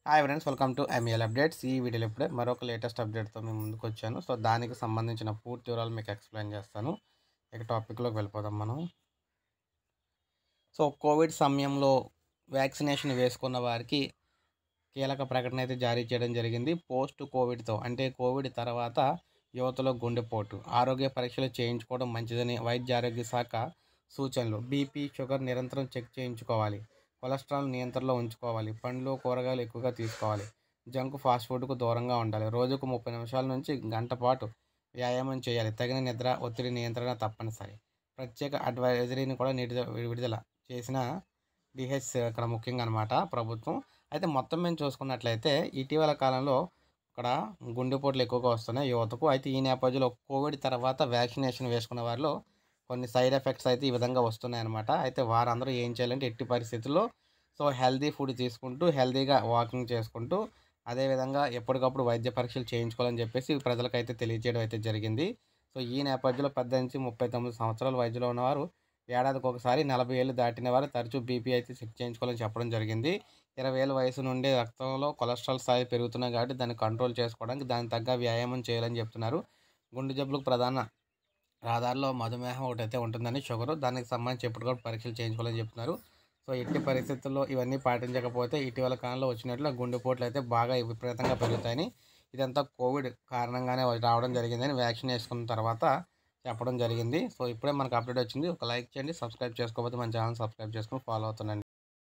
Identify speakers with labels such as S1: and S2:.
S1: hi friends welcome to ML updates ఈ వీడియోలో ఇప్పుడే మరొక లేటెస్ట్ అప్డేట్తో మేము ముందుకు వచ్చాను సో దానికి సంబంధించిన పూర్తి వివరాలు మీకు ఎక్స్ప్లెయిన్ చేస్తాను ఇక టాపిక్లోకి వెళ్ళిపోదాం మనం సో కోవిడ్ సమయంలో వ్యాక్సినేషన్ వేసుకున్న వారికి కీలక ప్రకటన అయితే జారీ చేయడం జరిగింది పోస్ట్ కోవిడ్తో అంటే కోవిడ్ తర్వాత యువతలో గుండెపోటు ఆరోగ్య పరీక్షలు చేయించుకోవడం మంచిదని వైద్య ఆరోగ్య శాఖ సూచనలు బీపీ షుగర్ నిరంతరం చెక్ చేయించుకోవాలి కొలెస్ట్రాల్ నియంత్రణలో ఉంచుకోవాలి పండ్లు కూరగాయలు ఎక్కువగా తీసుకోవాలి జంక్ ఫాస్ట్ ఫుడ్కు దూరంగా ఉండాలి రోజుకు ముప్పై నిమిషాల నుంచి గంట పాటు వ్యాయామం చేయాలి తగిన నిద్ర ఒత్తిడి నియంత్రణ తప్పనిసరి ప్రత్యేక అడ్వైజరీని కూడా నిడుదల విడుదల చేసిన డిహెచ్ ఇక్కడ ముఖ్యంగా అనమాట ప్రభుత్వం అయితే మొత్తం మేము చూసుకున్నట్లయితే ఇటీవల కాలంలో ఇక్కడ గుండెపోట్లు ఎక్కువగా వస్తున్నాయి యువతకు అయితే ఈ నేపథ్యంలో కోవిడ్ తర్వాత వ్యాక్సినేషన్ వేసుకున్న వారిలో కొన్ని సైడ్ ఎఫెక్ట్స్ అయితే ఈ విధంగా వస్తున్నాయి అనమాట అయితే వారందరూ ఏం చేయాలంటే ఎట్టి పరిస్థితుల్లో సో హెల్దీ ఫుడ్ తీసుకుంటూ హెల్దీగా వాకింగ్ చేసుకుంటూ అదేవిధంగా ఎప్పటికప్పుడు వైద్య పరీక్షలు చేయించుకోవాలని చెప్పేసి ప్రజలకైతే తెలియజేయడం అయితే జరిగింది సో ఈ నేపథ్యంలో పెద్ద నుంచి ముప్పై తొమ్మిది సంవత్సరాల వయసులో ఉన్నవారు ఏడాదికి ఒకసారి నలభై ఏళ్ళు దాటిన వారు తరచూ బీపీ అయితే చెక్ చేయించుకోవాలని చెప్పడం జరిగింది ఇరవై ఏళ్ళ వయసు నుండి రక్తంలో కొలెస్ట్రాల్ స్థాయి పెరుగుతున్నాయి కాబట్టి దాన్ని కంట్రోల్ చేసుకోవడానికి దానికి తగ్గ వ్యాయామం చేయాలని చెప్తున్నారు గుండె జబ్బులకు ప్రధాన రహదారిలో మధుమేహం ఒకటి అయితే ఉంటుందని షుగర్ దానికి సంబంధించి ఎప్పటికప్పుడు పరీక్షలు చేయించుకోవాలని చెప్తున్నారు సో ఎట్టి పరిస్థితుల్లో ఇవన్నీ పాటించకపోతే ఇటీవల కాలంలో వచ్చినట్లు గుండెపోట్లు అయితే బాగా విపరీతంగా పెరుగుతాయని ఇదంతా కోవిడ్ కారణంగానే రావడం జరిగిందని వ్యాక్సిన్ వేసుకున్న తర్వాత చెప్పడం జరిగింది సో ఇప్పుడే మనకు అప్డేట్ వచ్చింది ఒక లైక్ చేయండి సబ్స్క్రైబ్ చేసుకోకపోతే మన ఛానల్ సబ్స్క్రైబ్ చేసుకుని ఫాలో అవుతుండండి